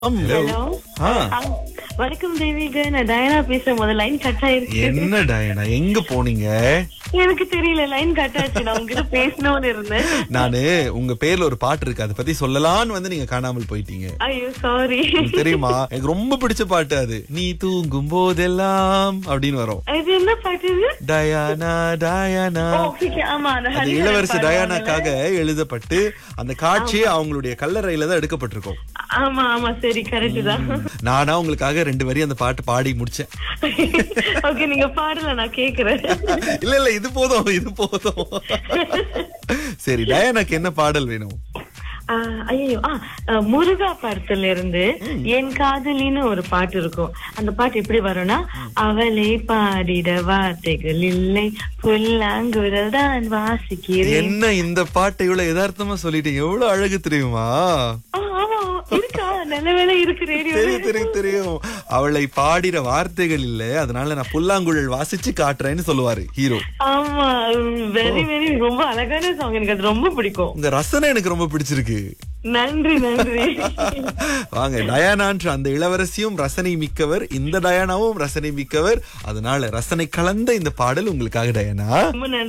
Hello hello ஆ வணக்கம் தேவிக நான் Diana பேசுறேன் முதல்ல லைன் கட் ஆயிருக்கு என்ன டயனா எங்க போனீங்க எனக்கு தெரியல லைன் கட் ஆச்சு நான் உங்ககிட்ட பேசணும்னு இருந்தேன் நானு உங்க பேர்ல ஒரு பாட்டு இருக்கு அதை பத்தி சொல்லலாம்னு வந்து நீங்க காணாமல் போயிட்டீங்க ஐயோ சாரி உங்களுக்கு தெரியுமா எனக்கு ரொம்ப பிடிச்ச பாட்டு அது நீ தூங்கும் போதெல்லாம் அப்படின்னு வரும் இது என்ன பாட்டு இது டயானா டயானா ஓ, okay, okay. ஆமா அந்த அந்த ஹரிஹரன் இளவரசி பாடுவாங்கல்ல? டயானாக்காக எழுதப்பட்டு அந்த காட்சியே அவங்களுடைய கல்லறையில தான் எடுக்கப்பட்டிருக்கும் ஆமா ஆமா சரி கரெக்ட் தான் நானா உங்களுக்காக ரெண்டு வரி அந்த பாட்டு பாடி முடிச்சேன் ஓகே நீங்க பாடல நான் கேக்குறேன் இல்ல இல்ல இது போதும் இது போதும் சரி டயானாக்கு என்ன பாடல் வேணும் ஐயோ ஆ முருகா படத்துல இருந்து என் காதலின்னு ஒரு பாட்டு இருக்கும் அந்த பாட்டு எப்படி வரும்னா அவளை பாடிட வார்த்தைகள் இல்லை புல்லாங்குழல் தான் வாசிக்கிறேன் என்ன இந்த பாட்டை இவ்வளவு யதார்த்தமா சொல்லிட்டீங்க எவ்வளவு அழகு தெரியுமா ஆ, ஆமா இருக்கா நல்ல வேலை இருக்கு ரேடியோ தெரியும் தெரியும் தெரியும் அவளை பாடிற வார்த்தைகள் இல்ல அதனால நான் புல்லாங்குழல் வாசிச்சு காட்டுறேன்னு சொல்லுவாரு ஹீரோ ஆமா வெரி வெரி ரொம்ப அழகான சாங் எனக்கு அது ரொம்ப பிடிக்கும் உங்க ரசனை எனக்கு ரொம்ப பிடிச்சிருக்கு நன்றி நன்றி வாங்க டயானான்ற அந்த இளவரசியும் ரசனை மிக்கவர் இந்த டயானாவும் ரசனை மிக்கவர் அதனால ரசனை கலந்த இந்த பாடல் உங்களுக்காக டயானா ரொம்ப நன்றி